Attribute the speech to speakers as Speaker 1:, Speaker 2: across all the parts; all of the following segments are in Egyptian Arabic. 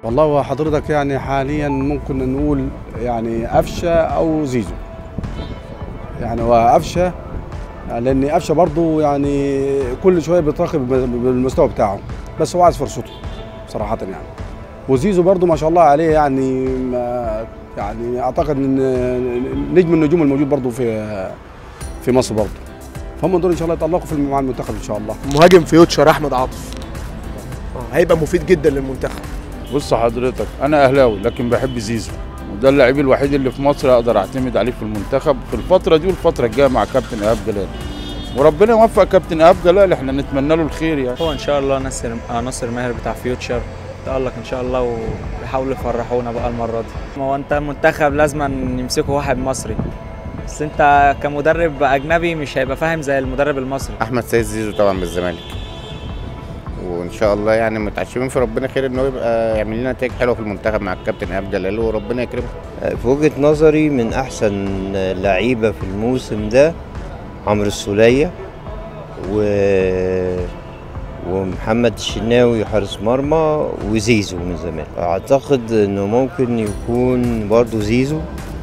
Speaker 1: والله هو حضرتك يعني حاليا ممكن نقول يعني قفشه او زيزو يعني هو قفشه لان قفشه برضه يعني كل شويه بيتراقب بالمستوى بتاعه بس هو عايز فرصته صراحه يعني وزيزو برضه ما شاء الله عليه يعني ما يعني اعتقد ان نجم النجوم الموجود برضه في في مصر برضه فهم دول ان شاء الله يتالقوا في مع المنتخب ان شاء الله
Speaker 2: مهاجم فيوتشر احمد عاطف آه، هيبقى مفيد جدا للمنتخب
Speaker 3: بص حضرتك انا اهلاوي لكن بحب زيزو وده اللاعب الوحيد اللي في مصر اقدر اعتمد عليه في المنتخب في الفتره دي والفتره الجايه مع كابتن ايهاب جلال وربنا يوفق كابتن ايهاب جلال احنا نتمنى له الخير يعني
Speaker 4: هو ان شاء الله ناصر آه، ناصر ماهر بتاع فيوتشر تألق ان شاء الله ويحاولوا يفرحونا بقى المره دي ما هو انت منتخب لازم يمسكوا واحد مصري بس انت كمدرب اجنبي مش هيبقى فاهم زي المدرب المصري
Speaker 5: احمد سيد زيزو طبعا بالزمالك وان شاء الله يعني متعشمين في ربنا خير ان هو يبقى يعمل لنا نتائج حلوه في المنتخب مع الكابتن ايهاب جلال وربنا يكرمه
Speaker 6: في وجهة نظري من أحسن لعيبة في الموسم ده عمرو السولية و... ومحمد الشناوي حارس مرمى وزيزو من زمان أعتقد إنه ممكن يكون برضو زيزو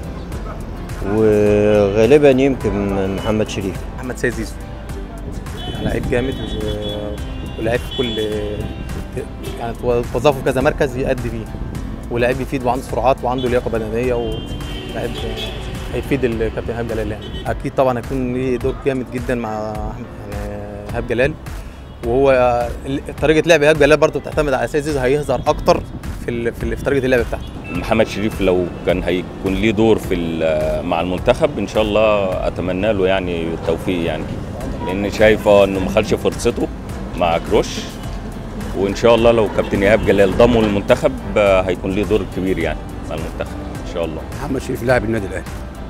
Speaker 6: وغالبا يمكن محمد شريف
Speaker 7: محمد سيد زيزو لعيب جامد و- ولعيب في كل يعني توظفه في كذا مركز يأدي فيه ولعيب يفيد وعنده سرعات وعنده لياقه بدنيه ولعيب هيفيد الكابتن ايهاب جلال يعني اكيد طبعا هيكون ليه دور جامد جدا مع أحمد- يعني ايهاب جلال وهو ال- طريقه لعب ايهاب جلال برضه بتعتمد على اساس زيزو هيظهر اكتر في ال- في ال- في طريقه اللعب بتاعته
Speaker 8: محمد شريف لو كان هيكون ليه دور في ال- مع المنتخب ان شاء الله اتمنى له يعني التوفيق يعني لان شايفه انه ما خدش فرصته مع كروش وان شاء الله لو كابتن ايهاب جلال ضمه للمنتخب آه، هيكون ليه دور كبير يعني مع المنتخب ان شاء الله
Speaker 1: محمد شريف لاعب النادي الاهلي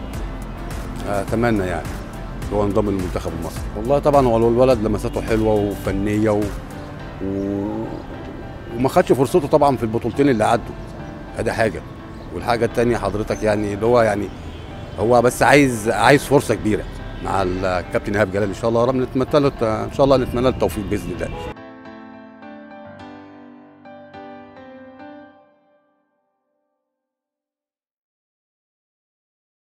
Speaker 1: اتمنى يعني هو انضم للمنتخب المصري والله طبعا هو الولد لمساته حلوه وفنيه و... و... وما خدش فرصته طبعا في البطولتين اللي عدوا ادي حاجه والحاجه الثانيه حضرتك يعني اللي هو يعني هو بس عايز عايز فرصه كبيره مع الكابتن ايهاب جلال ان شاء الله رب نتمنى له ان شاء الله نتمنى له التوفيق باذن الله